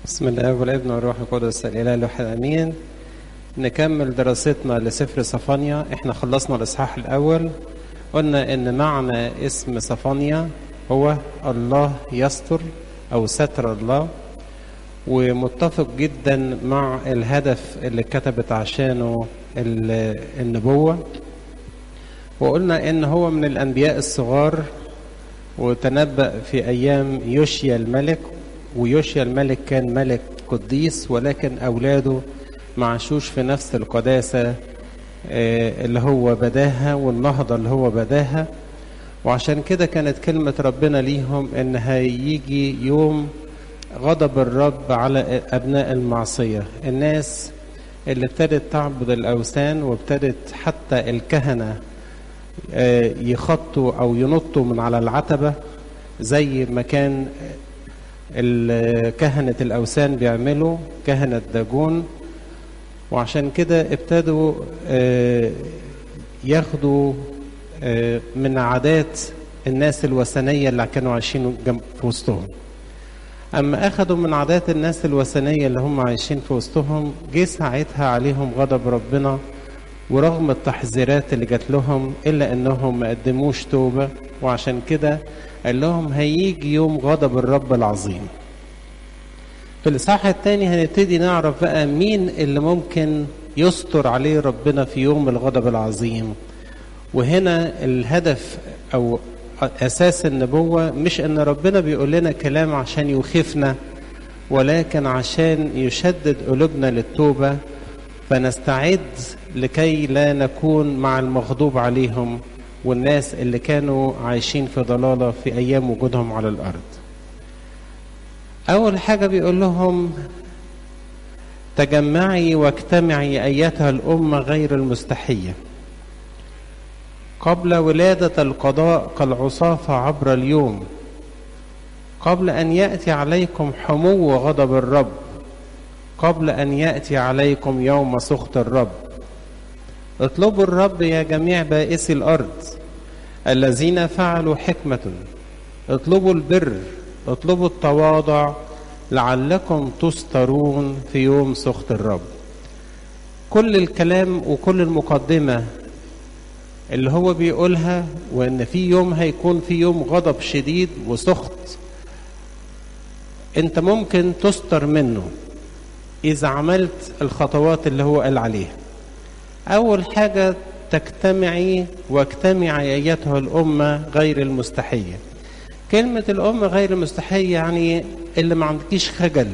بسم الله والابن والروح القدس الاله الواحد امين نكمل دراستنا لسفر صفانيا احنا خلصنا الاصحاح الاول قلنا ان معنى اسم صفانيا هو الله يستر او ستر الله ومتفق جدا مع الهدف اللي كتبت عشانه ال- النبوه وقلنا ان هو من الانبياء الصغار وتنبأ في ايام يوشيا الملك ويوشيا الملك كان ملك قديس ولكن اولاده ما عاشوش في نفس القداسه آه، اللي هو بداها والنهضه اللي هو بداها وعشان كده كانت كلمه ربنا ليهم ان هيجي يوم غضب الرب على ابناء المعصيه الناس اللي ابتدت تعبد الاوثان وابتدت حتى الكهنه آه، يخطوا او ينطوا من على العتبه زي ما كان ال- كهنه الاوثان بيعملوا كهنه داجون وعشان كده ابتدوا آه، ياخدوا آه، من عادات الناس الوثنيه اللي كانوا عايشين جنب في وسطهم اما اخذوا من عادات الناس الوثنيه اللي هم عايشين في وسطهم جه ساعتها عليهم غضب ربنا ورغم التحذيرات اللي جات لهم الا انهم ما قدموش توبه وعشان كده قال لهم هيجي يوم غضب الرب العظيم في الاصحاح الثاني هنبتدي نعرف بقى مين اللي ممكن يستر عليه ربنا في يوم الغضب العظيم وهنا الهدف او اساس النبوه مش ان ربنا بيقول لنا كلام عشان يخيفنا ولكن عشان يشدد قلوبنا للتوبه فنستعد لكي لا نكون مع المغضوب عليهم والناس اللي كانوا عايشين في ضلاله في ايام وجودهم على الارض. اول حاجه بيقول لهم تجمعي واجتمعي ايتها الامه غير المستحيه قبل ولاده القضاء كالعصافه عبر اليوم قبل ان ياتي عليكم حمو غضب الرب قبل ان ياتي عليكم يوم سخط الرب اطلبوا الرب يا جميع بائسي الارض الذين فعلوا حكمه اطلبوا البر اطلبوا التواضع لعلكم تسترون في يوم سخط الرب كل الكلام وكل المقدمه اللي هو بيقولها وان في يوم هيكون في يوم غضب شديد وسخط انت ممكن تستر منه إذا عملت الخطوات اللي هو قال عليها أول حاجة تجتمعي واجتمعي أيتها الأمة غير المستحية كلمة الأمة غير المستحية يعني اللي ما عندكيش خجل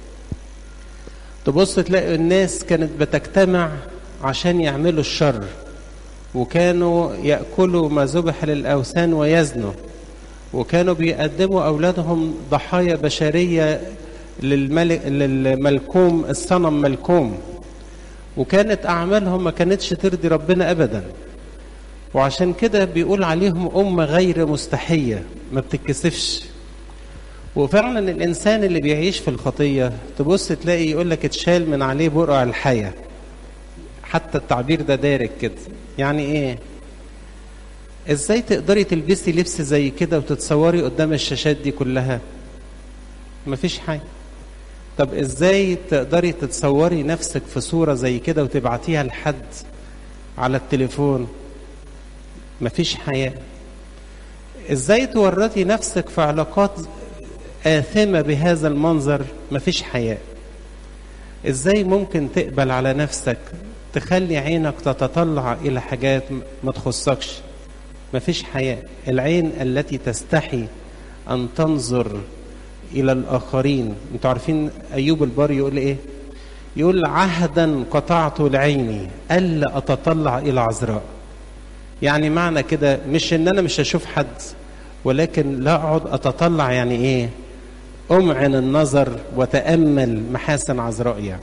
تبص تلاقي الناس كانت بتجتمع عشان يعملوا الشر وكانوا يأكلوا ما ذبح للأوثان ويزنوا وكانوا بيقدموا أولادهم ضحايا بشرية للملك للملكوم الصنم ملكوم وكانت اعمالهم ما كانتش ترضي ربنا ابدا وعشان كده بيقول عليهم امه غير مستحيه ما بتتكسفش وفعلا الانسان اللي بيعيش في الخطيه تبص تلاقي يقول لك اتشال من عليه برقع الحياه حتى التعبير ده دارج كده يعني ايه ازاي تقدري تلبسي لبس زي كده وتتصوري قدام الشاشات دي كلها مفيش حاجه طب ازاي تقدري تتصوري نفسك في صورة زي كده وتبعتيها لحد على التليفون مفيش حياة ازاي تورطي نفسك في علاقات آثمة بهذا المنظر مفيش حياة ازاي ممكن تقبل على نفسك تخلي عينك تتطلع الى حاجات ما تخصكش مفيش حياة العين التي تستحي ان تنظر الى الاخرين انتوا عارفين ايوب البار يقول ايه يقول عهدا قطعت لعيني الا اتطلع الى عذراء يعني معنى كده مش ان انا مش هشوف حد ولكن لا اقعد اتطلع يعني ايه امعن النظر وتامل محاسن عذراء يعني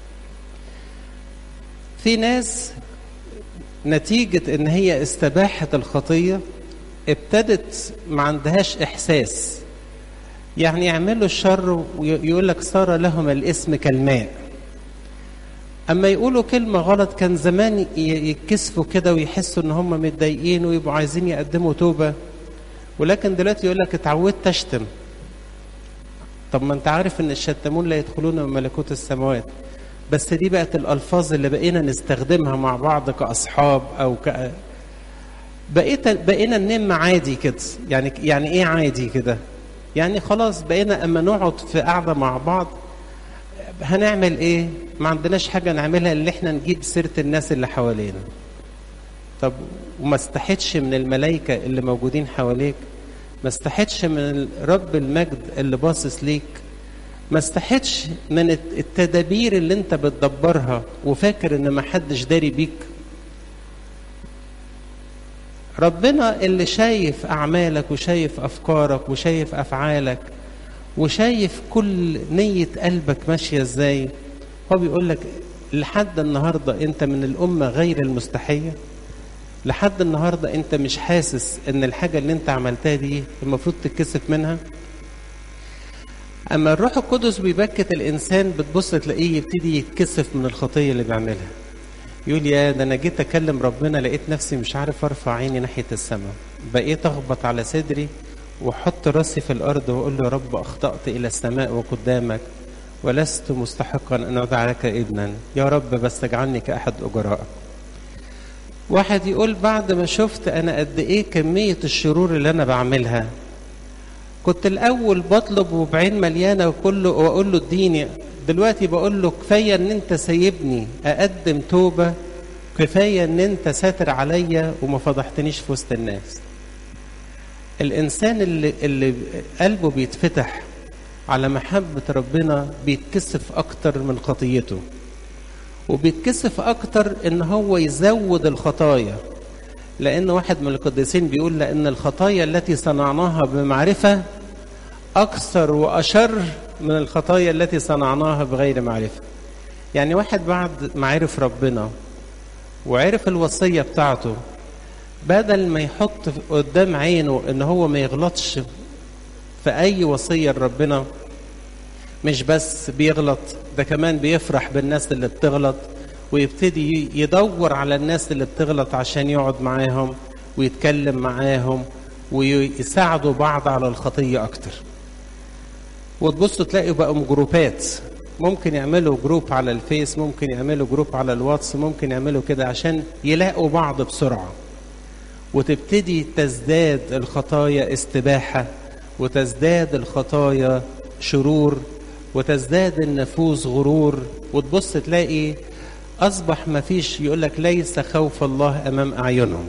في ناس نتيجة ان هي استباحت الخطية ابتدت ما عندهاش احساس يعني يعملوا الشر ويقول لك صار لهم الاسم كالماء اما يقولوا كلمه غلط كان زمان يتكسفوا كده ويحسوا ان هم متضايقين ويبقوا عايزين يقدموا توبه ولكن دلوقتي يقول لك اتعودت اشتم طب ما انت عارف ان الشتمون لا يدخلون من ملكوت السماوات بس دي بقت الالفاظ اللي بقينا نستخدمها مع بعض كاصحاب او ك بقيت بقينا ننم عادي كده يعني يعني ايه عادي كده يعني خلاص بقينا اما نقعد في قعده مع بعض هنعمل ايه ما عندناش حاجه نعملها اللي احنا نجيب سيره الناس اللي حوالينا طب وما استحتش من الملائكه اللي موجودين حواليك ما استحتش من رب المجد اللي باصص ليك ما استحتش من التدابير اللي انت بتدبرها وفاكر ان ما حدش داري بيك ربنا اللي شايف اعمالك وشايف افكارك وشايف افعالك وشايف كل نية قلبك ماشية ازاي هو بيقول لك لحد النهاردة انت من الامة غير المستحية لحد النهاردة انت مش حاسس ان الحاجة اللي انت عملتها دي المفروض تتكسف منها اما الروح القدس بيبكت الانسان بتبص تلاقيه يبتدي يتكسف من الخطية اللي بيعملها يقول يا ده انا جيت اكلم ربنا لقيت نفسي مش عارف ارفع عيني ناحية السماء بقيت اخبط على صدري واحط راسي في الارض واقول له يا رب اخطات الى السماء وقدامك ولست مستحقا ان ادعى لك ابنا يا رب بس اجعلني كاحد اجرائك واحد يقول بعد ما شفت انا قد ايه كميه الشرور اللي انا بعملها كنت الاول بطلب وبعين مليانه وكله واقول له اديني دلوقتي بقول له كفايه ان انت سايبني اقدم توبه كفايه ان انت ساتر عليا وما فضحتنيش في وسط الناس الانسان اللي اللي قلبه بيتفتح على محبه ربنا بيتكسف اكتر من خطيته وبيتكسف اكتر ان هو يزود الخطايا لان واحد من القديسين بيقول لان الخطايا التي صنعناها بمعرفه اكثر واشر من الخطايا التي صنعناها بغير معرفه يعني واحد بعد ما عرف ربنا وعرف الوصيه بتاعته بدل ما يحط قدام عينه ان هو ما يغلطش في اي وصيه لربنا مش بس بيغلط ده كمان بيفرح بالناس اللي بتغلط ويبتدي يدور على الناس اللي بتغلط عشان يقعد معاهم ويتكلم معاهم ويساعدوا بعض على الخطيه اكتر وتبصوا تلاقوا بقوا جروبات ممكن يعملوا جروب على الفيس ممكن يعملوا جروب على الواتس ممكن يعملوا كده عشان يلاقوا بعض بسرعه وتبتدي تزداد الخطايا استباحه وتزداد الخطايا شرور وتزداد النفوس غرور وتبص تلاقي اصبح ما فيش يقول لك ليس خوف الله امام اعينهم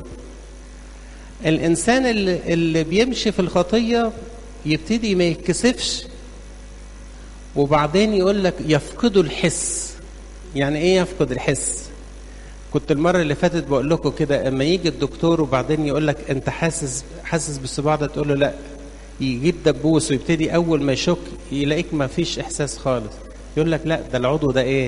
الانسان اللي, اللي بيمشي في الخطيه يبتدي ما يتكسفش وبعدين يقول لك يفقد الحس يعني ايه يفقد الحس كنت المره اللي فاتت بقول لكم كده اما يجي الدكتور وبعدين يقول لك انت حاسس حاسس بالصباع ده تقول له لا يجيب دبوس ويبتدي اول ما يشك يلاقيك ما فيش احساس خالص يقول لك لا ده العضو ده ايه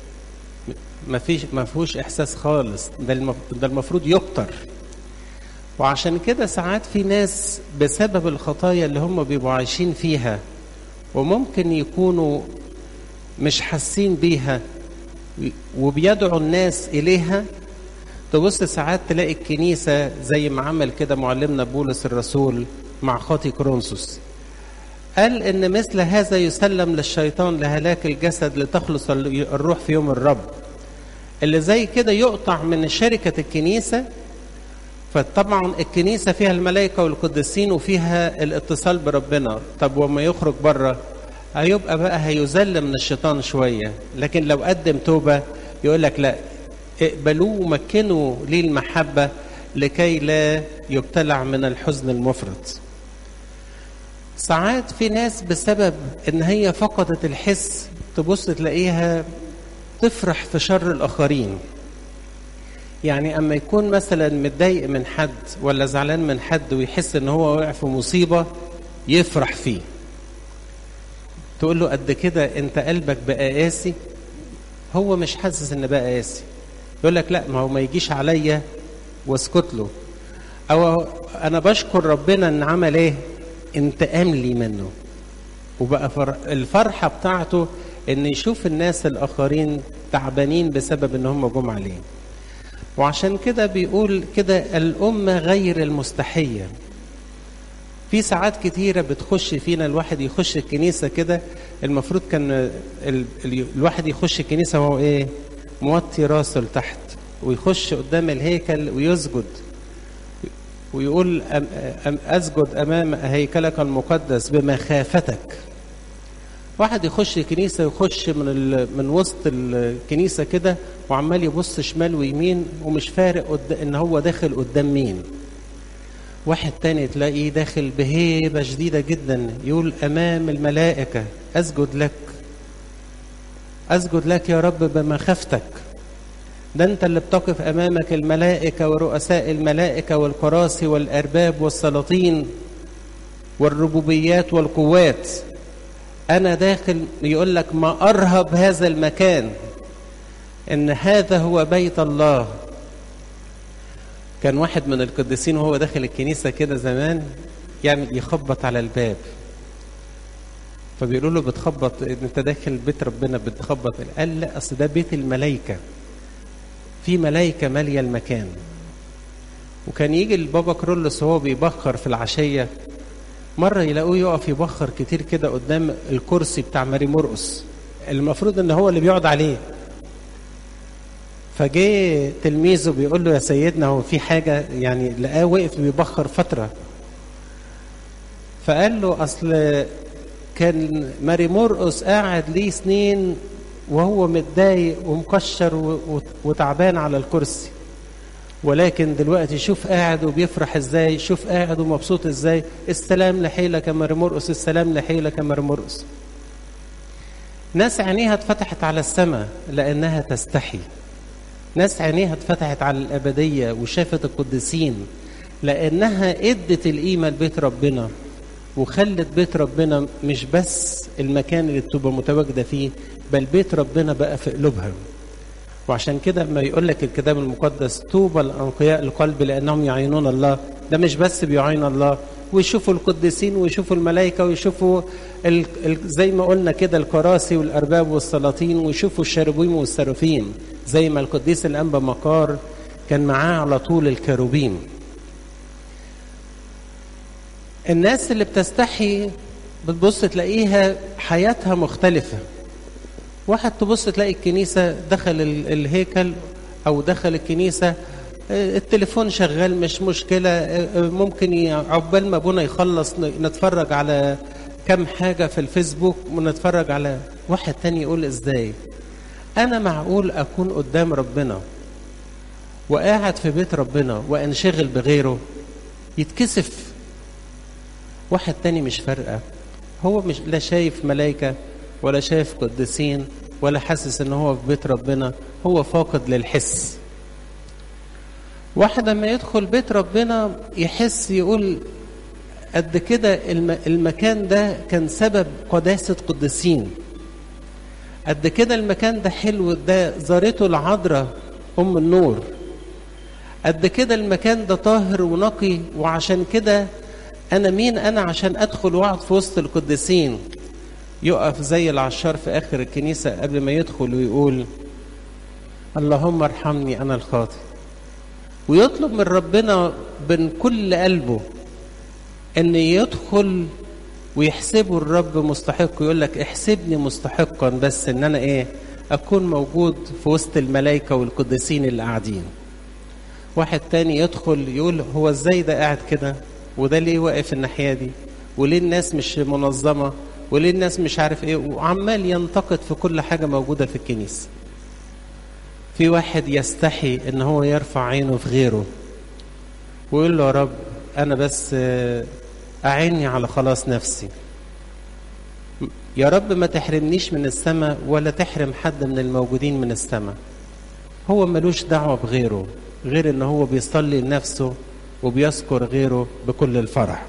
ما فيش ما فيهوش احساس خالص ده ده المفروض يقطر وعشان كده ساعات في ناس بسبب الخطايا اللي هم بيبقوا عايشين فيها وممكن يكونوا مش حاسين بيها وبيدعوا الناس اليها تبص ساعات تلاقي الكنيسه زي ما عمل كده معلمنا بولس الرسول مع خاطي كرونسوس قال ان مثل هذا يسلم للشيطان لهلاك الجسد لتخلص الروح في يوم الرب اللي زي كده يقطع من شركة الكنيسة فطبعا الكنيسة فيها الملائكة والقديسين وفيها الاتصال بربنا طب وما يخرج بره هيبقى بقى هيذل من الشيطان شوية لكن لو قدم توبة يقول لك لا اقبلوه ومكنوا ليه المحبة لكي لا يبتلع من الحزن المفرط ساعات في ناس بسبب ان هي فقدت الحس تبص تلاقيها تفرح في شر الاخرين يعني اما يكون مثلا متضايق من حد ولا زعلان من حد ويحس ان هو وقع في مصيبه يفرح فيه تقول له قد كده انت قلبك بقى قاسي هو مش حاسس ان بقى قاسي يقول لك لا ما هو ما يجيش عليا واسكت له او انا بشكر ربنا ان عمل ايه انتقام لي منه وبقى فر... الفرحه بتاعته ان يشوف الناس الاخرين تعبانين بسبب ان هم جم عليه وعشان كده بيقول كده الامه غير المستحيه في ساعات كتيرة بتخش فينا الواحد يخش الكنيسة كده المفروض كان ال... ال... الواحد يخش الكنيسة وهو ايه موطي راسه لتحت ويخش قدام الهيكل ويسجد ويقول أم... أم... أسجد أمام هيكلك المقدس بمخافتك واحد يخش الكنيسة يخش من ال... من وسط الكنيسة كده وعمال يبص شمال ويمين ومش فارق قد... ان هو داخل قدام مين واحد تاني تلاقيه داخل بهيبة شديدة جدا يقول أمام الملائكة أسجد لك أسجد لك يا رب بمخافتك ده أنت اللي بتقف أمامك الملائكة ورؤساء الملائكة والكراسي والأرباب والسلاطين والربوبيات والقوات أنا داخل يقول لك ما أرهب هذا المكان إن هذا هو بيت الله كان واحد من القديسين وهو داخل الكنيسة كده زمان يعني يخبط على الباب فبيقولوا له بتخبط انت داخل بيت ربنا بتخبط قال لا اصل ده بيت الملائكة في ملائكة مالية المكان وكان يجي البابا كرولس وهو بيبخر في العشية مرة يلاقوه يقف يبخر كتير كده قدام الكرسي بتاع ماري مرقس المفروض ان هو اللي بيقعد عليه فجه تلميذه بيقول له يا سيدنا هو في حاجة يعني لقاه وقف بيبخر فترة فقال له أصل كان ماري مرقس قاعد ليه سنين وهو متضايق ومكشر وتعبان على الكرسي ولكن دلوقتي شوف قاعد وبيفرح ازاي شوف قاعد ومبسوط ازاي السلام لحيلك يا ماري مرقس السلام لحيلك يا ماري مرقس ناس عينيها اتفتحت على السماء لأنها تستحي ناس عينيها اتفتحت على الأبدية وشافت القديسين لأنها ادت القيمة لبيت ربنا وخلت بيت ربنا مش بس المكان اللي بتبقى متواجدة فيه بل بيت ربنا بقى في قلوبها وعشان كده لما يقول لك الكتاب المقدس طوبى الأنقياء القلب لأنهم يعينون الله ده مش بس بيعين الله ويشوفوا القديسين ويشوفوا الملائكة ويشوفوا ال... ال... زي ما قلنا كده الكراسي والأرباب والسلاطين ويشوفوا الشاروبيم والسرافيم زي ما القديس الأنبا مقار كان معاه على طول الكروبيم الناس اللي بتستحي بتبص تلاقيها حياتها مختلفة واحد تبص تلاقي الكنيسة دخل الهيكل أو دخل الكنيسة التليفون شغال مش مشكلة ممكن عقبال ما ابونا يخلص نتفرج على كم حاجة في الفيسبوك ونتفرج على واحد تاني يقول ازاي انا معقول اكون قدام ربنا وقاعد في بيت ربنا وانشغل بغيره يتكسف واحد تاني مش فارقة هو مش لا شايف ملايكة ولا شايف قديسين ولا حاسس ان هو في بيت ربنا هو فاقد للحس واحد لما يدخل بيت ربنا يحس يقول قد كده المكان ده كان سبب قداسة قديسين قد كده المكان ده حلو ده زارته العذراء أم النور قد كده المكان ده طاهر ونقي وعشان كده أنا مين أنا عشان أدخل وأقعد في وسط القديسين يقف زي العشار في آخر الكنيسة قبل ما يدخل ويقول اللهم ارحمني أنا الخاطئ ويطلب من ربنا من كل قلبه ان يدخل ويحسبه الرب مستحق يقول لك احسبني مستحقا بس ان انا ايه اكون موجود في وسط الملائكه والقديسين اللي قاعدين واحد تاني يدخل يقول هو ازاي ده قاعد كده وده ليه واقف الناحيه دي وليه الناس مش منظمه وليه الناس مش عارف ايه وعمال ينتقد في كل حاجه موجوده في الكنيسه في واحد يستحي ان هو يرفع عينه في غيره ويقول له يا رب انا بس اعني على خلاص نفسي يا رب ما تحرمنيش من السماء ولا تحرم حد من الموجودين من السماء هو ملوش دعوة بغيره غير ان هو بيصلي لنفسه وبيذكر غيره بكل الفرح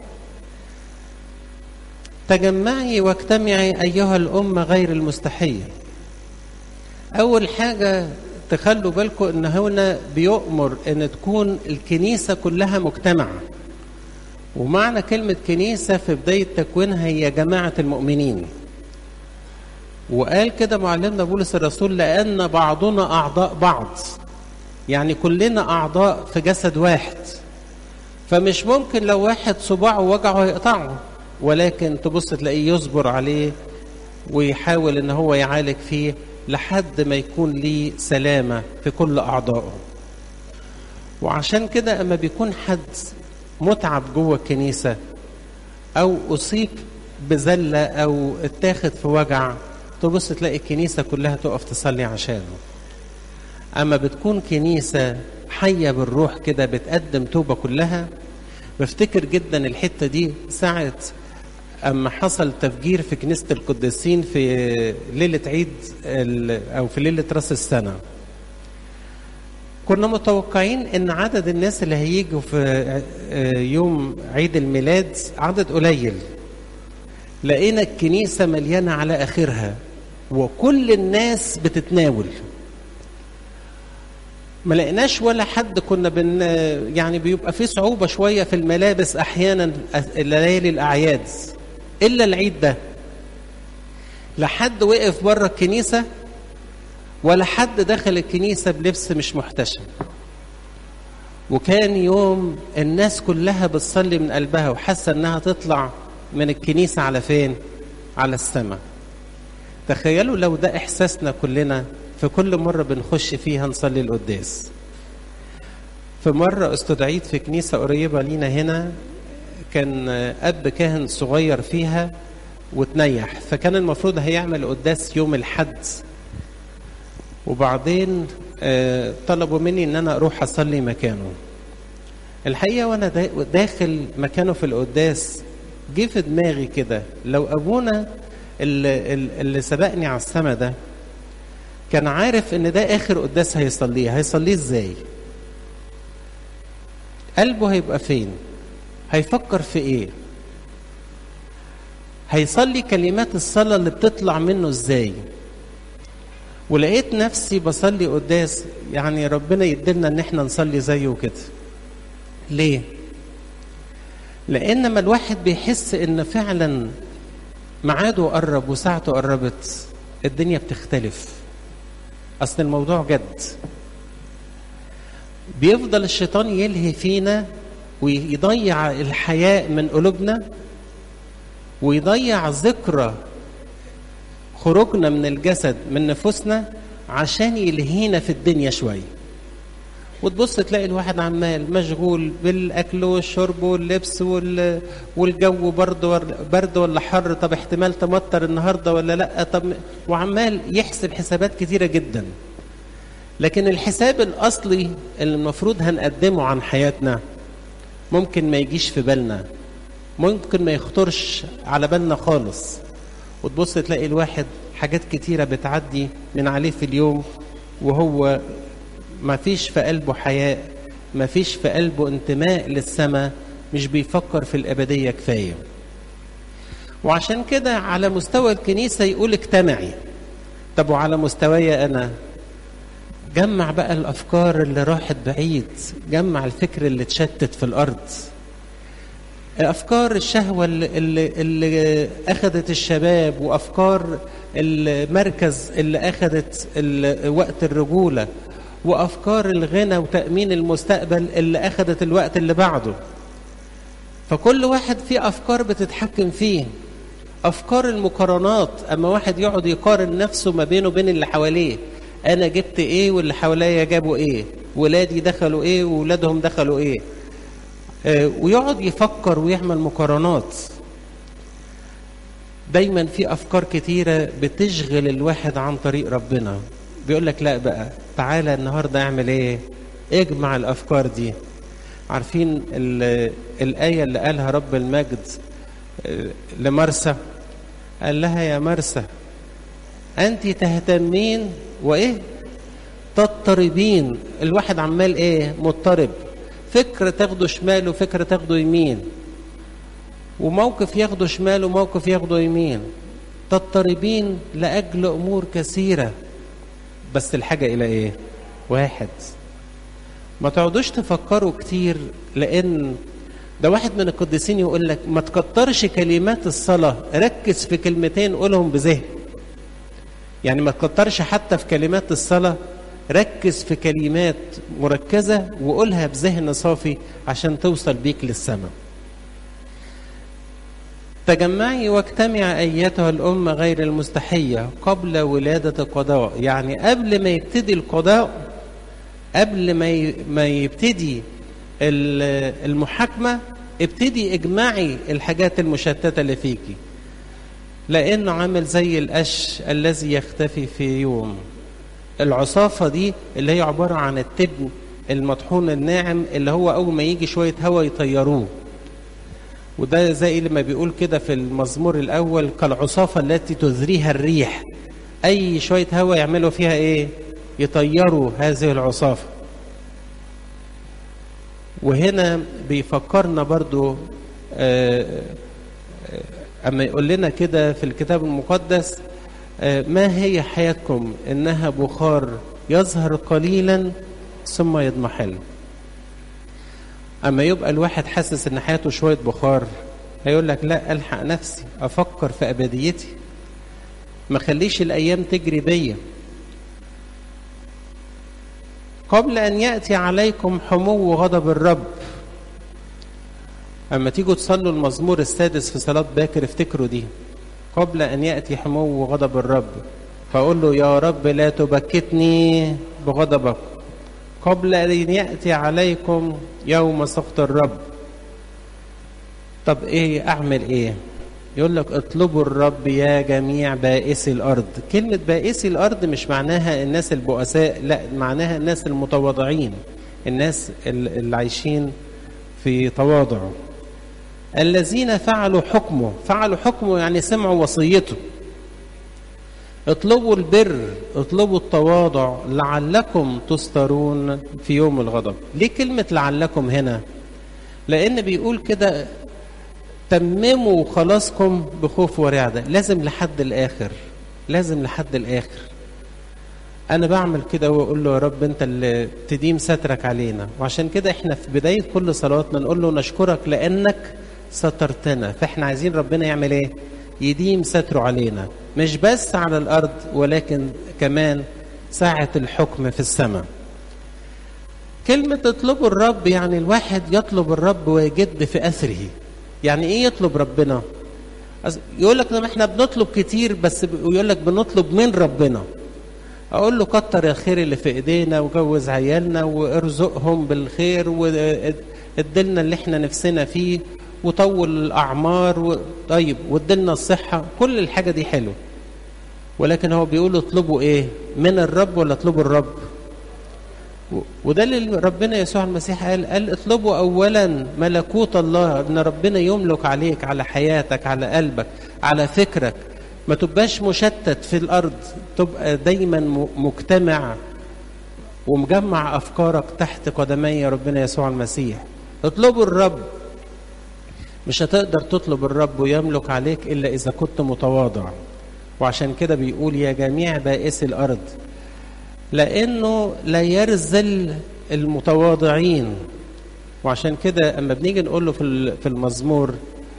تجمعي واجتمعي ايها الامه غير المستحيه اول حاجه تخلوا بالكم ان هنا بيؤمر ان تكون الكنيسه كلها مجتمعه ومعنى كلمه كنيسه في بدايه تكوينها هي جماعه المؤمنين وقال كده معلمنا بولس الرسول لان بعضنا اعضاء بعض يعني كلنا اعضاء في جسد واحد فمش ممكن لو واحد صباعه وجعه يقطعه ولكن تبص تلاقيه يصبر عليه ويحاول ان هو يعالج فيه لحد ما يكون ليه سلامة في كل أعضائه وعشان كده أما بيكون حد متعب جوه الكنيسة أو أصيب بزلة أو اتاخد في وجع تبص تلاقي الكنيسة كلها تقف تصلي عشانه أما بتكون كنيسة حية بالروح كده بتقدم توبة كلها بفتكر جدا الحتة دي ساعة أما حصل تفجير في كنيسة القديسين في ليلة عيد أو في ليلة رأس السنة كنا متوقعين ان عدد الناس اللي هيجوا في يوم عيد الميلاد عدد قليل لقينا الكنيسة مليانة على آخرها وكل الناس بتتناول ما لقيناش ولا حد كنا بن يعني بيبقى في صعوبة شوية في الملابس أحيانا ليالي الأعياد إلا العيد ده لا حد وقف بره الكنيسة ولا حد دخل الكنيسة بلبس مش محتشم وكان يوم الناس كلها بتصلي من قلبها وحاسة انها تطلع من الكنيسة على فين على السماء تخيلوا لو ده احساسنا كلنا في كل مرة بنخش فيها نصلي القداس في مرة استدعيت في كنيسة قريبة لينا هنا كان أب كاهن صغير فيها وتنيح فكان المفروض هيعمل قداس يوم الحد وبعدين طلبوا مني ان انا اروح اصلي مكانه الحقيقه وانا داخل مكانه في القداس جه في دماغي كده لو ابونا اللي, اللي سبقني على السما ده كان عارف ان ده اخر قداس هيصليه هيصليه ازاي قلبه هيبقى فين هيفكر في ايه هيصلي كلمات الصلاه اللي بتطلع منه ازاي ولقيت نفسي بصلي قداس يعني ربنا يدلنا ان احنا نصلي زيه كده ليه لان ما الواحد بيحس ان فعلا ميعاده قرب وساعته قربت الدنيا بتختلف اصل الموضوع جد بيفضل الشيطان يلهي فينا ويضيع الحياء من قلوبنا ويضيع ذكرى خروجنا من الجسد من نفوسنا عشان يلهينا في الدنيا شويه وتبص تلاقي الواحد عمال مشغول بالاكل والشرب واللبس وال... والجو برد برد ولا حر طب احتمال تمطر النهارده ولا لا طب وعمال يحسب حسابات كتيره جدا لكن الحساب الاصلي اللي المفروض هنقدمه عن حياتنا ممكن ما يجيش في بالنا ممكن ما يخطرش على بالنا خالص وتبص تلاقي الواحد حاجات كتيرة بتعدي من عليه في اليوم وهو ما فيش في قلبه حياء ما فيش في قلبه انتماء للسماء مش بيفكر في الأبدية كفاية وعشان كده على مستوى الكنيسة يقول اجتمعي طب وعلى مستواي أنا جمع بقى الأفكار اللي راحت بعيد جمع الفكر اللي اتشتت في الأرض افكار الشهوه اللي, اللي, اللي اخذت الشباب وافكار المركز اللي اخذت وقت الرجوله وافكار الغنى وتامين المستقبل اللي اخذت الوقت اللي بعده فكل واحد فيه افكار بتتحكم فيه افكار المقارنات اما واحد يقعد يقارن نفسه ما بينه وبين اللي حواليه انا جبت ايه واللي حواليا جابوا ايه ولادي دخلوا ايه وولادهم دخلوا ايه ويقعد يفكر ويعمل مقارنات دايما في افكار كتيره بتشغل الواحد عن طريق ربنا بيقول لك لا بقى تعالى النهارده اعمل ايه اجمع الافكار دي عارفين الايه اللي قالها رب المجد لمرسى قال لها يا مرسى انت تهتمين وايه تضطربين الواحد عمال ايه مضطرب فكرة تاخده شمال وفكرة تاخده يمين وموقف ياخده شمال وموقف ياخده يمين تضطربين لأجل أمور كثيرة بس الحاجة إلى إيه؟ واحد ما تقعدوش تفكروا كتير لأن ده واحد من القديسين يقول لك ما تكترش كلمات الصلاة ركز في كلمتين قولهم بذهن يعني ما تكترش حتى في كلمات الصلاة ركز في كلمات مركزة وقولها بذهن صافي عشان توصل بيك للسماء تجمعي واجتمع أيتها الأمة غير المستحية قبل ولادة القضاء يعني قبل ما يبتدي القضاء قبل ما ما يبتدي المحاكمة ابتدي اجمعي الحاجات المشتتة اللي فيكي لأنه عامل زي القش الذي يختفي في يوم العصافة دي اللي هي عبارة عن التبن المطحون الناعم اللي هو أول ما يجي شوية هواء يطيروه وده زي لما بيقول كده في المزمور الأول كالعصافة التي تذريها الريح أي شوية هواء يعملوا فيها إيه يطيروا هذه العصافة وهنا بيفكرنا برضو أما يقول لنا كده في الكتاب المقدس ما هي حياتكم إنها بخار يظهر قليلا ثم يضمحل أما يبقى الواحد حاسس إن حياته شوية بخار هيقول لك لا ألحق نفسي أفكر في أبديتي ما خليش الأيام تجري بيا قبل أن يأتي عليكم حمو غضب الرب أما تيجوا تصلوا المزمور السادس في صلاة باكر افتكروا دي قبل أن يأتي حمو غضب الرب فأقول له يا رب لا تبكتني بغضبك قبل أن يأتي عليكم يوم سخط الرب طب إيه أعمل إيه يقول لك اطلبوا الرب يا جميع بائسي الأرض كلمة بائسي الأرض مش معناها الناس البؤساء لا معناها الناس المتواضعين الناس اللي عايشين في تواضع الذين فعلوا حكمه فعلوا حكمه يعني سمعوا وصيته اطلبوا البر اطلبوا التواضع لعلكم تسترون في يوم الغضب ليه كلمة لعلكم هنا لأن بيقول كده تمموا خلاصكم بخوف ورعدة لازم لحد الآخر لازم لحد الآخر أنا بعمل كده وأقول له يا رب أنت اللي تديم سترك علينا وعشان كده إحنا في بداية كل صلاتنا نقول له نشكرك لأنك سترتنا فإحنا عايزين ربنا يعمل إيه يديم ستره علينا مش بس على الأرض ولكن كمان ساعة الحكم في السماء كلمة اطلبوا الرب يعني الواحد يطلب الرب ويجد في أثره يعني ايه يطلب ربنا يقول لك ما احنا بنطلب كتير بس يقول لك بنطلب من ربنا اقول له كتر الخير اللي في ايدينا وجوز عيالنا وارزقهم بالخير وادلنا اللي احنا نفسنا فيه وطول الاعمار و... طيب وادلنا الصحه كل الحاجه دي حلوه ولكن هو بيقول اطلبوا ايه من الرب ولا اطلبوا الرب وده اللي ربنا يسوع المسيح قال قال اطلبوا اولا ملكوت الله ان ربنا يملك عليك على حياتك على قلبك على فكرك ما تبقاش مشتت في الارض تبقى دايما مجتمع ومجمع افكارك تحت قدمي ربنا يسوع المسيح اطلبوا الرب مش هتقدر تطلب الرب ويملك عليك الا اذا كنت متواضع وعشان كده بيقول يا جميع بائسي الارض لانه لا يرزل المتواضعين وعشان كده اما بنيجي نقول له في في المزمور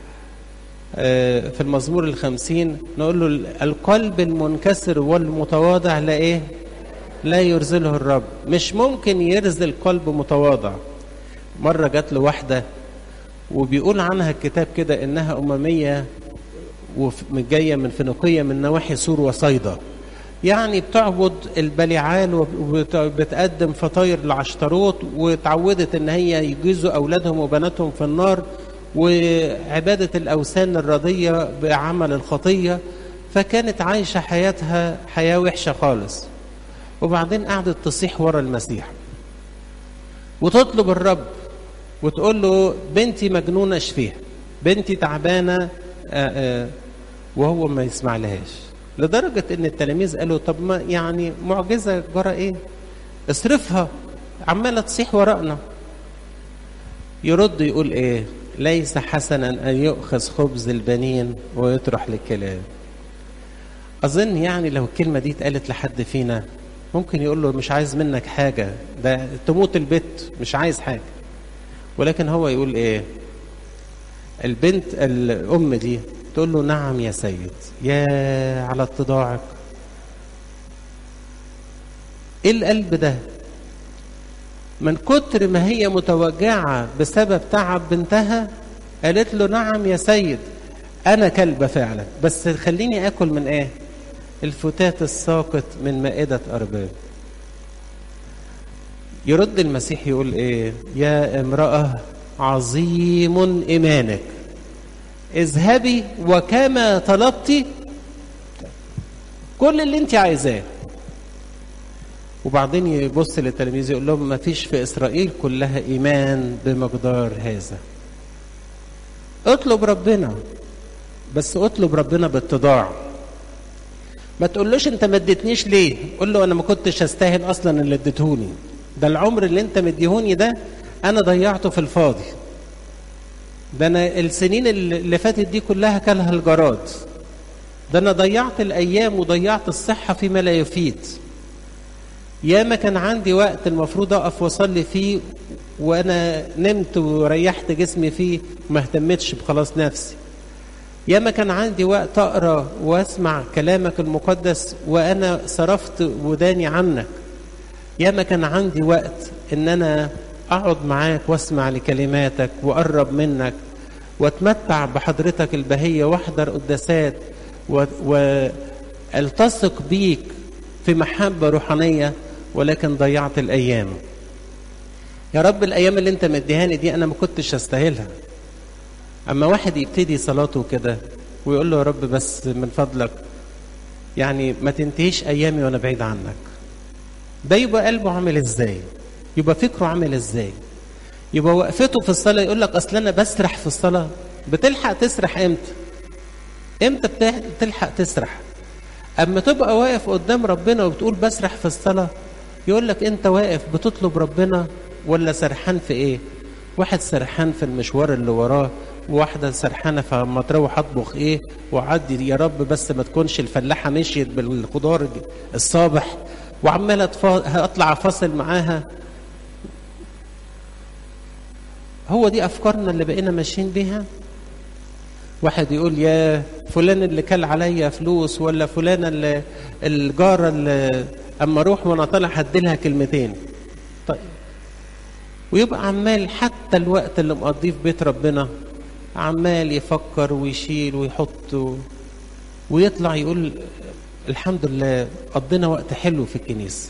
في المزمور الخمسين نقول له القلب المنكسر والمتواضع لا ايه لا يرزله الرب مش ممكن يرزل قلب متواضع مرة جات له واحدة وبيقول عنها الكتاب كده انها اممية وجاية من فينيقية من نواحي سور وصيدا يعني بتعبد البليعال وبتقدم فطاير لعشتروت وتعودت ان هي يجيزوا اولادهم وبناتهم في النار وعباده الاوثان الرضيه بعمل الخطيه فكانت عايشه حياتها حياه وحشه خالص وبعدين قعدت تصيح ورا المسيح وتطلب الرب وتقول له بنتي مجنونه اشفيها بنتي تعبانه وهو ما يسمع لهاش لدرجة إن التلاميذ قالوا طب ما يعني معجزة جرى إيه؟ اصرفها عمالة تصيح وراءنا. يرد يقول إيه؟ ليس حسنا أن يؤخذ خبز البنين ويطرح للكلاب. أظن يعني لو الكلمة دي اتقالت لحد فينا ممكن يقول له مش عايز منك حاجة ده تموت البت مش عايز حاجة. ولكن هو يقول إيه؟ البنت الأم دي تقول له نعم يا سيد يا على اتضاعك ايه القلب ده من كتر ما هي متوجعة بسبب تعب بنتها قالت له نعم يا سيد أنا كلبة فعلا بس خليني آكل من إيه الفتات الساقط من مائدة أرباب يرد المسيح يقول إيه يا امرأة عظيم إيمانك اذهبي وكما طلبتي كل اللي انت عايزاه وبعدين يبص للتلاميذ يقول لهم ما فيش في إسرائيل كلها إيمان بمقدار هذا اطلب ربنا بس اطلب ربنا باتضاع ما تقولوش انت ما اديتنيش ليه قول له انا ما كنتش استاهل اصلا اللي اديتهوني ده العمر اللي انت مديهوني ده انا ضيعته في الفاضي ده انا السنين اللي فاتت دي كلها كلها الجراد ده انا ضيعت الايام وضيعت الصحه فيما لا يفيد ياما كان عندي وقت المفروض اقف واصلي فيه وانا نمت وريحت جسمي فيه وما اهتمتش بخلاص نفسي ياما كان عندي وقت اقرا واسمع كلامك المقدس وانا صرفت وداني عنك ياما كان عندي وقت ان انا اقعد معاك واسمع لكلماتك واقرب منك واتمتع بحضرتك البهيه واحضر قداسات والتصق بيك في محبه روحانيه ولكن ضيعت الايام يا رب الايام اللي انت مديهاني دي انا ما كنتش استاهلها اما واحد يبتدي صلاته كده ويقول له يا رب بس من فضلك يعني ما تنتهيش ايامي وانا بعيد عنك ده يبقى قلبه عامل ازاي يبقى فكره عامل ازاي يبقى وقفته في الصلاه يقول لك اصل انا بسرح في الصلاه بتلحق تسرح امتى امتى بتلحق تسرح اما تبقى واقف قدام ربنا وبتقول بسرح في الصلاه يقول لك انت واقف بتطلب ربنا ولا سرحان في ايه واحد سرحان في المشوار اللي وراه وواحده سرحانه فلما تروح اطبخ ايه وعدي يا رب بس ما تكونش الفلاحه مشيت بالخضار الصابح وعماله اطلع فاصل معاها هو دي افكارنا اللي بقينا ماشيين بيها واحد يقول يا فلان اللي كل عليا فلوس ولا فلانه اللي الجاره اللي اما اروح وانا طالع هديلها كلمتين طيب ويبقى عمال حتى الوقت اللي مقضيه في بيت ربنا عمال يفكر ويشيل ويحط ويطلع يقول الحمد لله قضينا وقت حلو في الكنيسة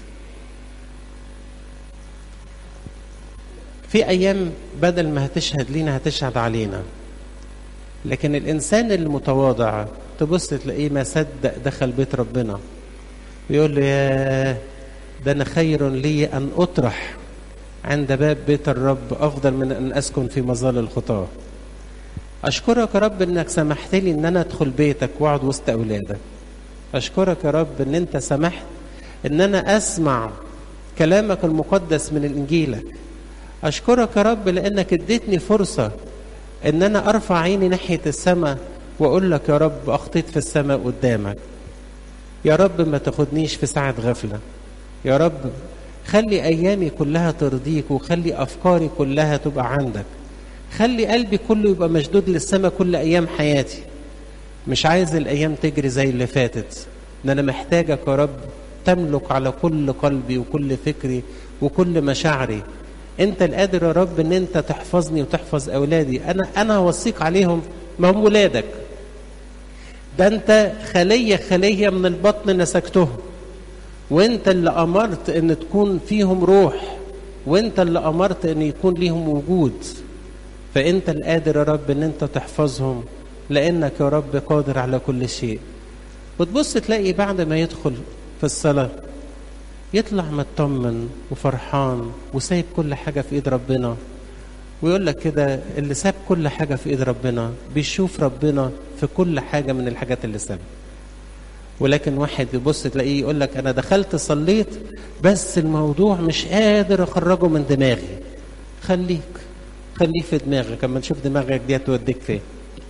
في أيام بدل ما هتشهد لينا هتشهد علينا لكن الإنسان المتواضع تبص تلاقيه ما صدق دخل بيت ربنا ويقول له يا ده أنا خير لي أن أطرح عند باب بيت الرب أفضل من أن أسكن في مظال الخطاة أشكرك يا رب إنك سمحت لي إن أنا أدخل بيتك وأقعد وسط أولادك أشكرك يا رب إن أنت سمحت إن أنا أسمع كلامك المقدس من الإنجيلك أشكرك يا رب لأنك اديتني فرصة إن أنا أرفع عيني ناحية السماء وأقول لك يا رب أخطيت في السماء قدامك يا رب ما تاخدنيش في ساعة غفلة يا رب خلي أيامي كلها ترضيك وخلي أفكاري كلها تبقى عندك خلي قلبي كله يبقى مشدود للسماء كل أيام حياتي مش عايز الأيام تجري زي اللي فاتت إن أنا محتاجك يا رب تملك على كل قلبي وكل فكري وكل مشاعري أنت القادر يا رب إن أنت تحفظني وتحفظ أولادي أنا أنا هوصيك عليهم ما هم ولادك ده أنت خلية خلية من البطن نسكتهم وانت اللي امرت ان تكون فيهم روح وانت اللي امرت ان يكون ليهم وجود فانت القادر يا رب ان انت تحفظهم لانك يا رب قادر على كل شيء وتبص تلاقي بعد ما يدخل في الصلاه يطلع مطمن وفرحان وسايب كل حاجه في ايد ربنا ويقول لك كده اللي ساب كل حاجه في ايد ربنا بيشوف ربنا في كل حاجه من الحاجات اللي سابها ولكن واحد يبص تلاقيه يقول لك انا دخلت صليت بس الموضوع مش قادر اخرجه من دماغي خليك خليه في دماغك اما نشوف دماغك دي هتوديك فين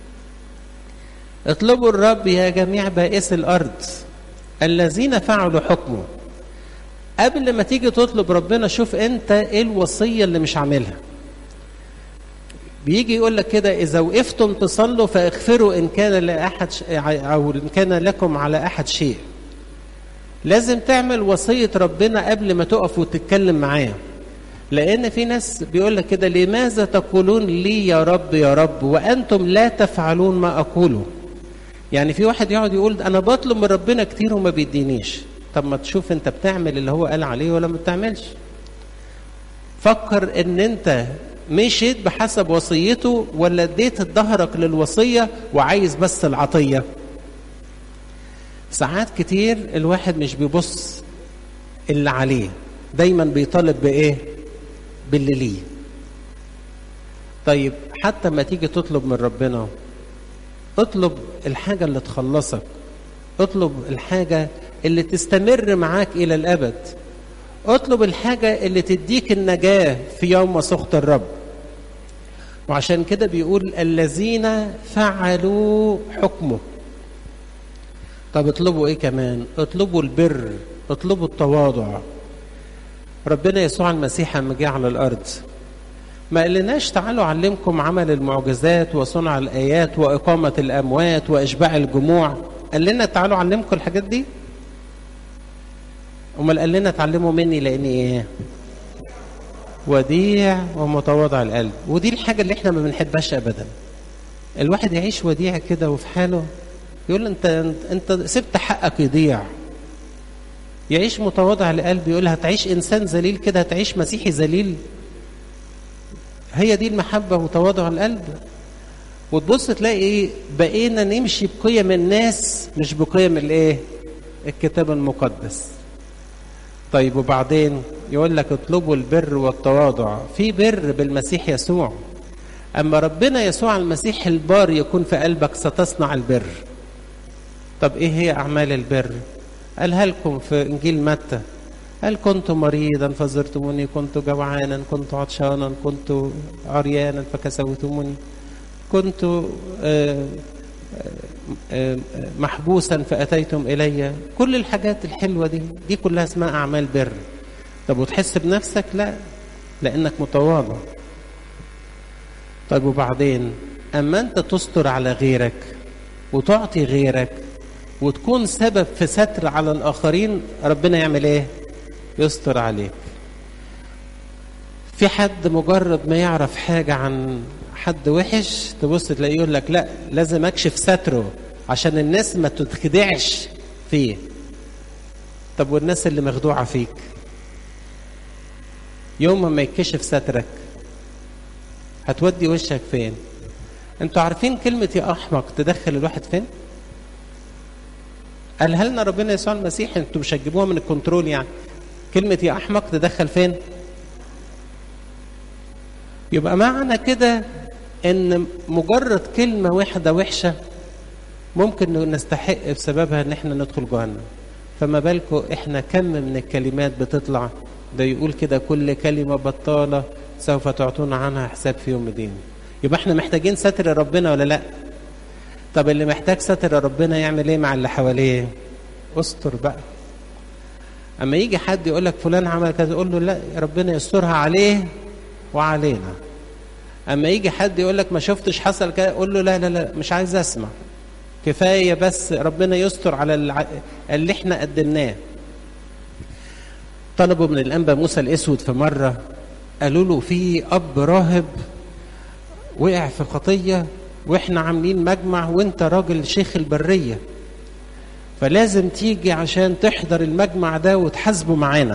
اطلبوا الرب يا جميع بائس الارض الذين فعلوا حكمه قبل ما تيجي تطلب ربنا شوف انت ايه الوصيه اللي مش عاملها بيجي يقول لك كده إذا وقفتم تصلوا فاغفروا إن كان لأحد ش... أو إن كان لكم على أحد شيء. لازم تعمل وصية ربنا قبل ما تقف وتتكلم معاه لأن في ناس بيقول لك كده لماذا تقولون لي يا رب يا رب وأنتم لا تفعلون ما أقوله يعني في واحد يقعد يقول أنا بطلب من ربنا كتير وما بيدينيش طب ما تشوف أنت بتعمل اللي هو قال عليه ولا ما بتعملش فكر ان انت مشيت بحسب وصيته ولا اديت ظهرك للوصية وعايز بس العطية ساعات كتير الواحد مش بيبص اللي عليه دايما بيطالب بايه باللي ليه طيب حتى ما تيجي تطلب من ربنا اطلب الحاجة اللي تخلصك اطلب الحاجة اللي تستمر معاك إلى الأبد اطلب الحاجة اللي تديك النجاة في يوم سخط الرب وعشان كده بيقول الذين فعلوا حكمه طب اطلبوا ايه كمان اطلبوا البر اطلبوا التواضع ربنا يسوع المسيح لما جه على الارض ما قالناش تعالوا اعلمكم عمل المعجزات وصنع الايات واقامه الاموات واشباع الجموع قال لنا تعالوا اعلمكم الحاجات دي امال قال لنا اتعلموا مني لاني ايه وديع ومتواضع القلب ودي الحاجه اللي احنا ما بنحبهاش ابدا الواحد يعيش وديع كده وفي حاله يقول انت انت سبت حقك يضيع يعيش متواضع القلب يقول هتعيش انسان ذليل كده هتعيش مسيحي ذليل هي دي المحبه وتواضع القلب وتبص تلاقي ايه بقينا نمشي بقيم الناس مش بقيم الايه الكتاب المقدس طيب وبعدين يقول لك اطلبوا البر والتواضع في بر بالمسيح يسوع اما ربنا يسوع المسيح البار يكون في قلبك ستصنع البر طب ايه هي اعمال البر قالها لكم في انجيل متى قال كنت مريضا فزرتموني كنت جوعانا كنت عطشانا كنت عريانا فكسوتموني كنت محبوسا فأتيتم إلي كل الحاجات الحلوة دي دي كلها اسمها أعمال بر طب وتحس بنفسك لا لأنك متواضع طيب وبعدين أما أنت تستر على غيرك وتعطي غيرك وتكون سبب في ستر على الآخرين ربنا يعمل إيه يستر عليك في حد مجرد ما يعرف حاجة عن حد وحش تبص تلاقيه يقول لك لا لازم اكشف ستره عشان الناس ما تتخدعش فيه طب والناس اللي مخدوعة فيك يوم ما يكشف سترك هتودي وشك فين انتوا عارفين كلمة يا أحمق تدخل الواحد فين قالها لنا ربنا يسوع المسيح انتوا مش هتجيبوها من الكنترول يعني كلمة يا أحمق تدخل فين يبقى معنى كده ان مجرد كلمه واحده وحشه ممكن نستحق بسببها ان احنا ندخل جهنم فما بالكم احنا كم من الكلمات بتطلع ده يقول كده كل كلمه بطاله سوف تعطون عنها حساب في يوم الدين يبقى احنا محتاجين ستر ربنا ولا لا طب اللي محتاج ستر ربنا يعمل ايه مع اللي حواليه استر بقى اما يجي حد يقول لك فلان عمل كذا يقول له لا ربنا يسترها عليه وعلينا اما يجي حد يقول لك ما شفتش حصل كده قول له لا لا لا مش عايز اسمع كفايه بس ربنا يستر على الع... اللي احنا قدمناه طلبوا من الانبا موسى الاسود في مره قالوا له في اب راهب وقع في خطيه واحنا عاملين مجمع وانت راجل شيخ البريه فلازم تيجي عشان تحضر المجمع ده وتحاسبه معانا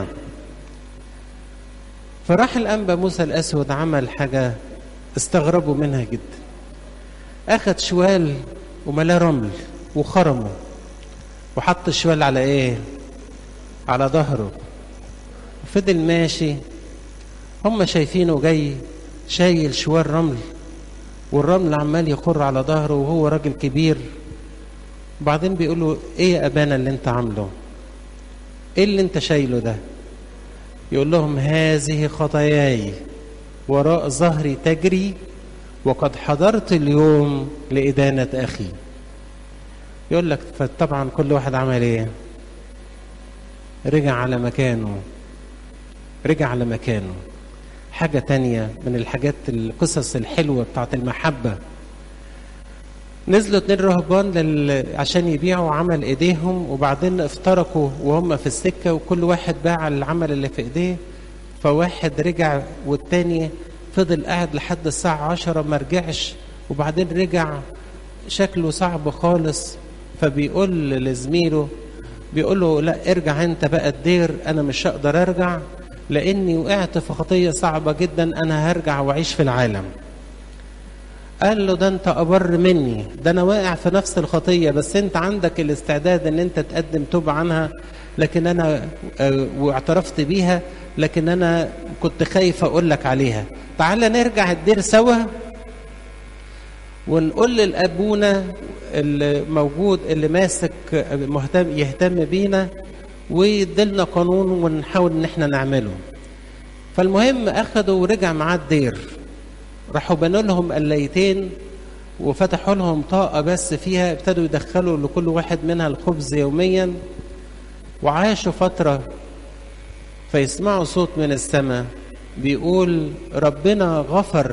فراح الانبا موسى الاسود عمل حاجه استغربوا منها جدا اخد شوال وملاه رمل وخرمه وحط الشوال على ايه على ظهره وفضل ماشي هم شايفينه جاي شايل شوال رمل والرمل عمال يخر على ظهره وهو راجل كبير وبعدين بيقولوا ايه يا ابانا اللي انت عامله ايه اللي انت شايله ده يقول لهم هذه خطاياي وراء ظهري تجري وقد حضرت اليوم لإدانة أخي يقول لك فطبعا كل واحد عمل ايه رجع على مكانه رجع على مكانه حاجة تانية من الحاجات القصص الحلوة بتاعت المحبة نزلوا اتنين رهبان لل... عشان يبيعوا عمل ايديهم وبعدين افترقوا وهم في السكة وكل واحد باع العمل اللي في ايديه فواحد رجع والتاني فضل قاعد لحد الساعة عشرة ما رجعش وبعدين رجع شكله صعب خالص فبيقول لزميله بيقول له لا ارجع انت بقى الدير انا مش هقدر ارجع لاني وقعت في خطية صعبة جدا انا هرجع واعيش في العالم قال له ده انت ابر مني ده انا واقع في نفس الخطيه بس انت عندك الاستعداد ان انت تقدم توبه عنها لكن انا اه واعترفت بيها لكن انا كنت خايف اقول لك عليها تعال نرجع الدير سوا ونقول لابونا اللي موجود اللي ماسك مهتم يهتم بينا ويدلنا قانون ونحاول ان احنا نعمله فالمهم اخده ورجع معاه الدير راحوا بنوا لهم قلايتين وفتحوا لهم طاقة بس فيها ابتدوا يدخلوا لكل واحد منها الخبز يوميا وعاشوا فترة فيسمعوا صوت من السماء بيقول ربنا غفر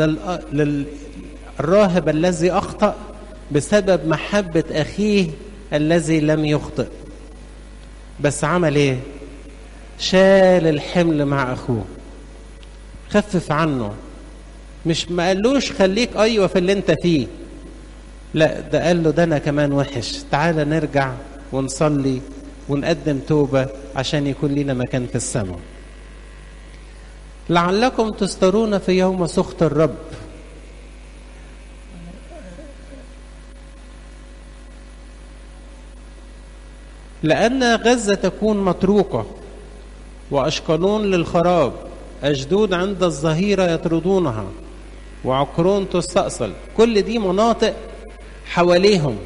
للراهب الذي أخطأ بسبب محبة أخيه الذي لم يخطئ بس عمل ايه شال الحمل مع أخوه خفف عنه مش ما قالوش خليك ايوه في اللي انت فيه لا ده قال له ده انا كمان وحش تعالى نرجع ونصلي ونقدم توبه عشان يكون لنا مكان في السماء لعلكم تسترون في يوم سخط الرب لأن غزة تكون متروكة وأشقلون للخراب أجدود عند الظهيرة يطردونها وعقرون تستأصل كل دي مناطق حواليهم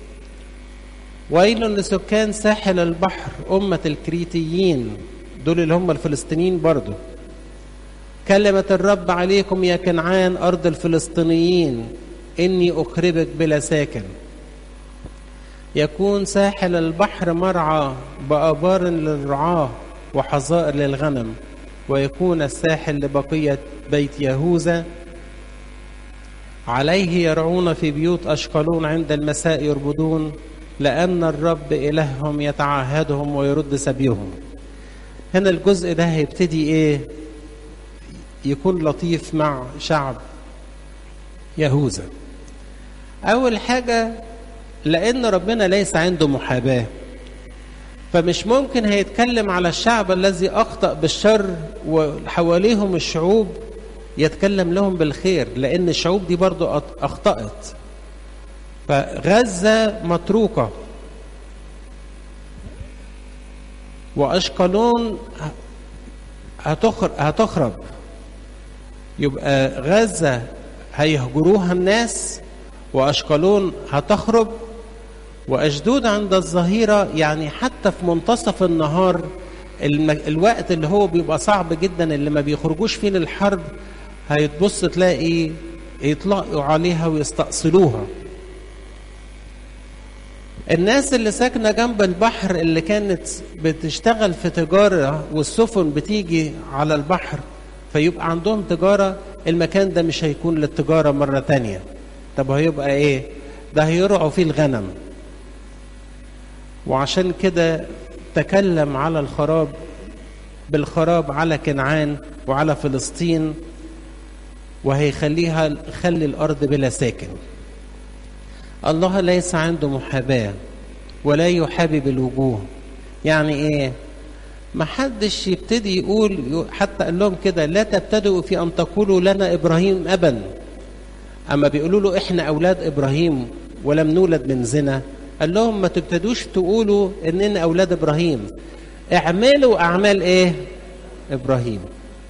ويل لسكان ساحل البحر أمة الكريتيين دول اللي هم الفلسطينيين برضو كلمة الرب عليكم يا كنعان أرض الفلسطينيين إني أخربك بلا ساكن يكون ساحل البحر مرعى بآبار للرعاة وحظائر للغنم ويكون الساحل لبقية بيت يهوذا عليه يرعون في بيوت أشقلون عند المساء يربدون لأن الرب إلههم يتعهدهم ويرد سبيهم هنا الجزء ده هيبتدي إيه يكون لطيف مع شعب يهوذا أول حاجة لأن ربنا ليس عنده محاباة فمش ممكن هيتكلم على الشعب الذي أخطأ بالشر وحواليهم الشعوب يتكلم لهم بالخير لأن الشعوب دي برضو أخطأت فغزة متروكة وأشقلون هتخرب يبقى غزة هيهجروها الناس وأشقلون هتخرب وأشدود عند الظهيرة يعني حتى في منتصف النهار الم... الوقت اللي هو بيبقى صعب جدا اللي ما بيخرجوش فيه للحرب هيتبص تلاقي يطلقوا عليها ويستأصلوها الناس اللي ساكنة جنب البحر اللي كانت بتشتغل في تجارة والسفن بتيجي على البحر فيبقى عندهم تجارة المكان ده مش هيكون للتجارة مرة تانية طب هيبقى ايه ده هيرعوا فيه الغنم وعشان كده تكلم على الخراب بالخراب على كنعان وعلى فلسطين وهيخليها خلي الارض بلا ساكن الله ليس عنده محاباه ولا يحابب الوجوه يعني ايه ما حدش يبتدي يقول حتى قال لهم كده لا تبتدئوا في ان تقولوا لنا ابراهيم ابا اما بيقولوا له احنا اولاد ابراهيم ولم نولد من زنا قال لهم ما تبتدوش تقولوا اننا اولاد ابراهيم اعملوا اعمال ايه ابراهيم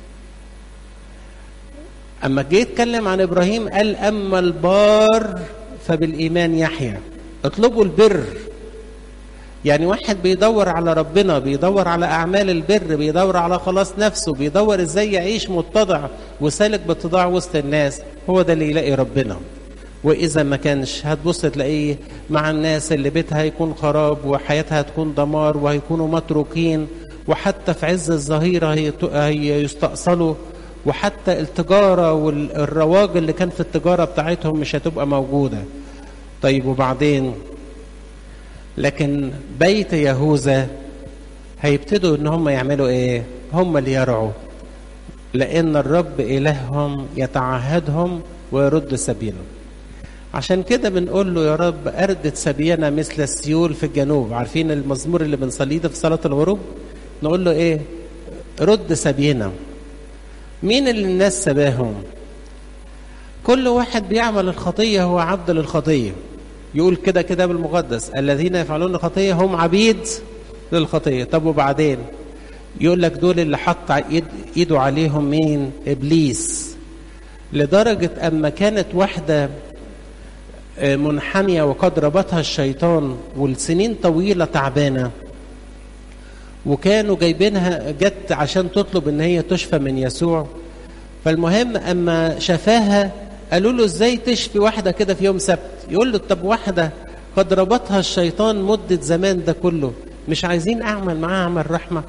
اما جه يتكلم عن ابراهيم قال اما البار فبالايمان يحيى اطلبوا البر يعني واحد بيدور على ربنا بيدور على اعمال البر بيدور على خلاص نفسه بيدور ازاي يعيش متضع وسالك باتضاع وسط الناس هو ده اللي يلاقي ربنا واذا ما كانش هتبص تلاقيه مع الناس اللي بيتها هيكون خراب وحياتها هتكون دمار وهيكونوا متروكين وحتى في عز الظهيره هيستأصلوا وحتى التجاره والرواج اللي كان في التجاره بتاعتهم مش هتبقى موجوده طيب وبعدين لكن بيت يهوذا هيبتدوا ان هم يعملوا ايه هم اللي يرعوا لان الرب الههم يتعهدهم ويرد سبيلهم عشان كده بنقول له يا رب أردت سبينا مثل السيول في الجنوب عارفين المزمور اللي بنصليه ده في صلاة الغروب نقول له ايه رد سبينا مين اللي الناس سباهم كل واحد بيعمل الخطية هو عبد للخطية يقول كده كتاب المقدس الذين يفعلون الخطية هم عبيد للخطية طب وبعدين يقول لك دول اللي حط ايده عليهم مين ابليس لدرجة اما كانت واحدة منحنية وقد ربطها الشيطان والسنين طويلة تعبانة وكانوا جايبينها جت عشان تطلب ان هي تشفى من يسوع فالمهم اما شفاها قالوا له ازاي تشفي واحدة كده في يوم سبت يقول له طب واحدة قد ربطها الشيطان مدة زمان ده كله مش عايزين اعمل معاها عمل رحمة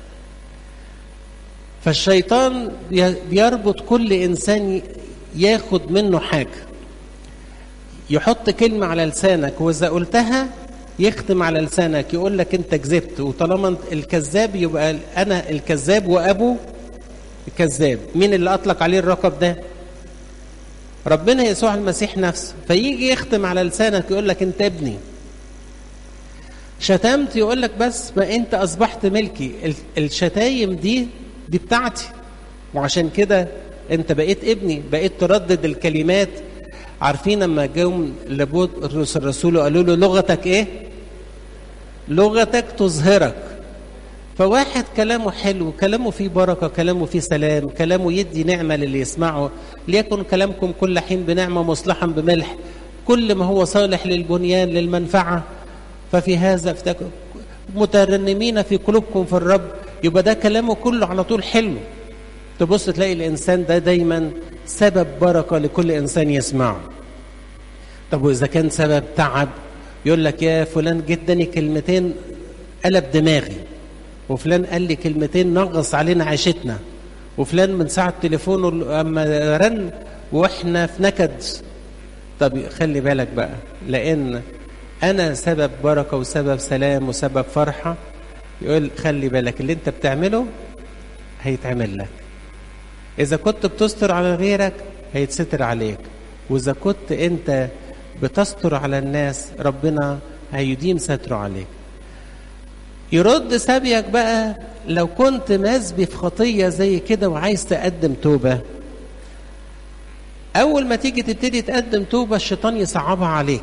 فالشيطان بيربط كل انسان ياخد منه حاجة يحط كلمة على لسانك وإذا قلتها يختم على لسانك يقول لك أنت كذبت وطالما الكذاب يبقى أنا الكذاب وأبو الكذاب مين اللي أطلق عليه الرقب ده؟ ربنا يسوع المسيح نفسه فيجي يختم على لسانك يقول لك أنت ابني شتمت يقول لك بس ما أنت أصبحت ملكي الشتايم دي دي بتاعتي وعشان كده أنت بقيت ابني بقيت تردد الكلمات عارفين لما جم لبوت الرسول وقالوا له لغتك ايه لغتك تظهرك فواحد كلامه حلو كلامه فيه بركه كلامه فيه سلام كلامه يدي نعمه للي يسمعه ليكن كلامكم كل حين بنعمه مصلحا بملح كل ما هو صالح للبنيان للمنفعه ففي هذا مترنمين في قلوبكم في الرب يبقى ده كلامه كله على طول حلو تبص تلاقي الانسان ده دايما سبب بركه لكل انسان يسمعه طب واذا كان سبب تعب يقول لك يا فلان جدني كلمتين قلب دماغي وفلان قال لي كلمتين نغص علينا عيشتنا وفلان من ساعه تليفونه اما رن واحنا في نكد طب خلي بالك بقى لان انا سبب بركه وسبب سلام وسبب فرحه يقول خلي بالك اللي انت بتعمله هيتعمل لك إذا كنت بتستر على غيرك هيتستر عليك وإذا كنت أنت بتستر على الناس ربنا هيديم ستره عليك يرد سبيك بقى لو كنت مسبي في خطية زي كده وعايز تقدم توبة أول ما تيجي تبتدي تقدم توبة الشيطان يصعبها عليك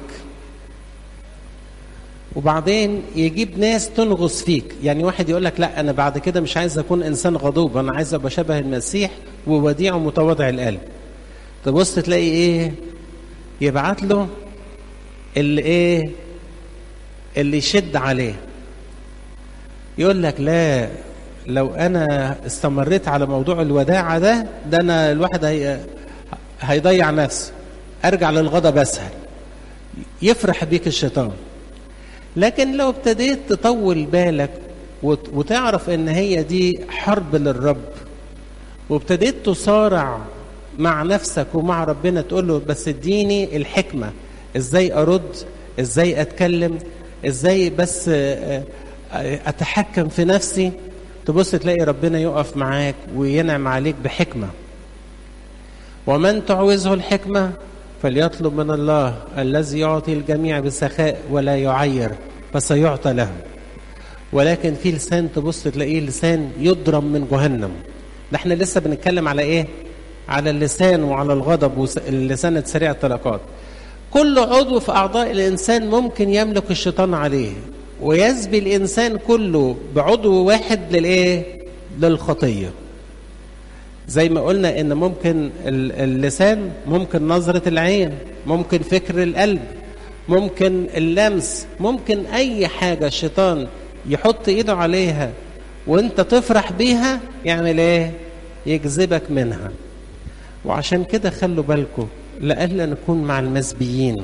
وبعدين يجيب ناس تنغص فيك يعني واحد يقول لك لا انا بعد كده مش عايز اكون انسان غضوب انا عايز ابقى شبه المسيح ووديع ومتواضع القلب تبص تلاقي ايه يبعت له اللي ايه اللي يشد عليه يقول لك لا لو انا استمريت على موضوع الوداعه ده ده انا الواحد هي هيضيع نفسه ارجع للغضب اسهل يفرح بيك الشيطان لكن لو ابتديت تطول بالك وتعرف ان هي دي حرب للرب وابتديت تصارع مع نفسك ومع ربنا تقول له بس اديني الحكمة ازاي ارد ازاي اتكلم ازاي بس اتحكم في نفسي تبص تلاقي ربنا يقف معاك وينعم عليك بحكمة ومن تعوزه الحكمة فليطلب من الله الذي يعطي الجميع بسخاء ولا يعير فسيعطى له ولكن في لسان تبص تلاقيه لسان يضرم من جهنم ده احنا لسه بنتكلم على ايه على اللسان وعلى الغضب واللسان سريع الطلقات كل عضو في اعضاء الانسان ممكن يملك الشيطان عليه ويسبي الانسان كله بعضو واحد للايه للخطيه زي ما قلنا ان ممكن اللسان ممكن نظرة العين ممكن فكر القلب ممكن اللمس ممكن اي حاجة الشيطان يحط ايده عليها وانت تفرح بيها يعمل ايه يجذبك منها وعشان كده خلوا بالكم لألا نكون مع المسبيين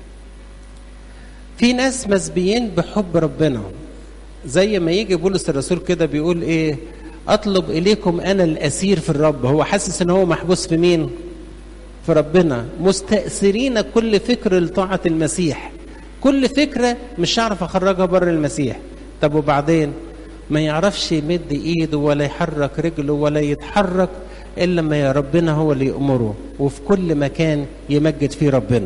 في ناس مسبيين بحب ربنا زي ما يجي بولس الرسول كده بيقول ايه اطلب اليكم انا الاسير في الرب هو حاسس ان هو محبوس في مين في ربنا مستأثرين كل فكر لطاعة المسيح كل فكرة مش هعرف أخرجها بره المسيح طب وبعدين ما يعرفش يمد إيده ولا يحرك رجله ولا يتحرك إلا لما يا ربنا هو اللي يأمره وفي كل مكان يمجد فيه ربنا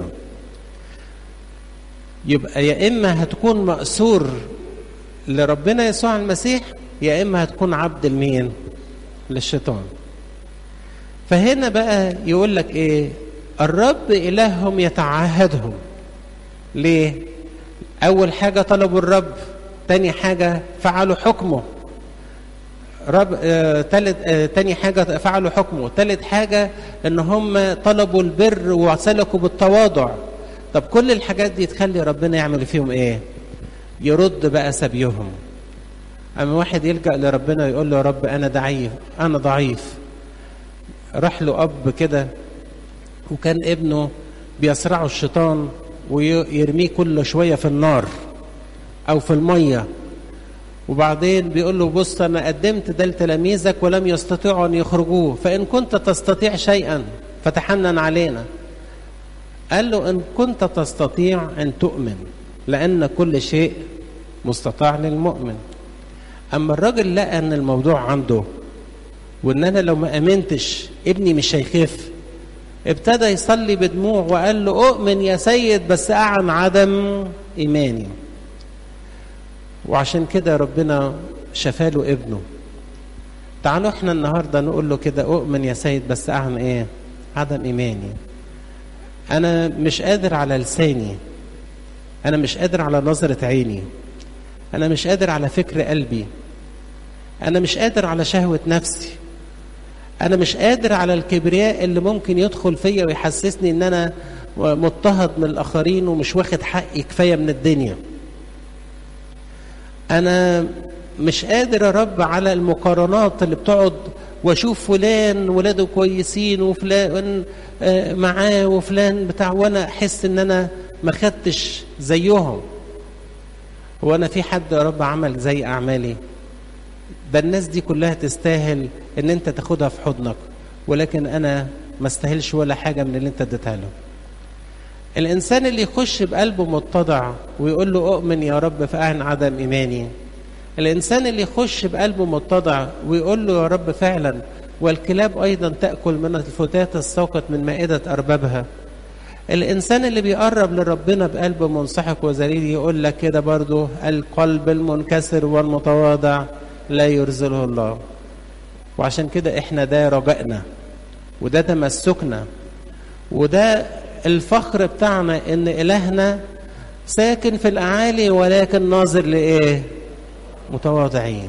يبقى يا إما هتكون مأسور لربنا يسوع المسيح يا إما هتكون عبد لمين للشيطان فهنا بقى يقول لك ايه الرب الههم يتعهدهم ليه اول حاجه طلبوا الرب تاني حاجه فعلوا حكمه رب آه تالت آه تاني حاجه فعلوا حكمه تالت حاجه ان هم طلبوا البر وسلكوا بالتواضع طب كل الحاجات دي تخلي ربنا يعمل فيهم ايه يرد بقى سبيهم اما واحد يلجا لربنا يقول له يا رب انا ضعيف انا ضعيف راح له اب كده وكان ابنه بيصرعه الشيطان ويرميه كل شويه في النار او في الميه وبعدين بيقول له بص انا قدمت ده لتلاميذك ولم يستطيعوا ان يخرجوه فان كنت تستطيع شيئا فتحنن علينا قال له ان كنت تستطيع ان تؤمن لان كل شيء مستطاع للمؤمن اما الراجل لقى ان الموضوع عنده وان انا لو ما امنتش ابني مش هيخف ابتدى يصلي بدموع وقال له اؤمن يا سيد بس اعن عدم ايماني وعشان كده ربنا شفاله ابنه تعالوا احنا النهارده نقول له كده اؤمن يا سيد بس اعن ايه عدم ايماني انا مش قادر على لساني انا مش قادر على نظره عيني انا مش قادر على فكر قلبي انا مش قادر على شهوه نفسي انا مش قادر على الكبرياء اللي ممكن يدخل فيا ويحسسني ان انا مضطهد من الاخرين ومش واخد حقي كفايه من الدنيا انا مش قادر يا رب على المقارنات اللي بتقعد واشوف فلان ولاده كويسين وفلان معاه وفلان بتاع وانا احس ان انا ما خدتش زيهم هو انا في حد يا رب عمل زي اعمالي ده الناس دي كلها تستاهل ان انت تاخدها في حضنك ولكن انا ما استاهلش ولا حاجه من اللي انت اديتها له الانسان اللي يخش بقلبه متضع ويقول له اؤمن يا رب فاعن عدم ايماني الانسان اللي يخش بقلبه متضع ويقول له يا رب فعلا والكلاب ايضا تاكل من الفتات الساقط من مائده اربابها الانسان اللي بيقرب لربنا بقلب منسحق وذليل يقول لك كده برضو القلب المنكسر والمتواضع لا يرزله الله وعشان كده احنا ده رجائنا وده تمسكنا وده الفخر بتاعنا ان الهنا ساكن في الاعالي ولكن ناظر لايه متواضعين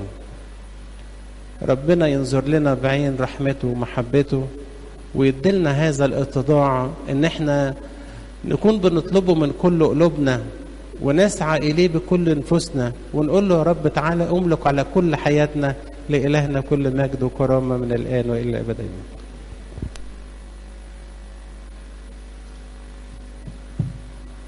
ربنا ينظر لنا بعين رحمته ومحبته ويدلنا هذا الاتضاع ان احنا نكون بنطلبه من كل قلوبنا ونسعى اليه بكل نفوسنا ونقول له يا رب تعالى املك على كل حياتنا لالهنا كل مجد وكرامه من الان والى الابد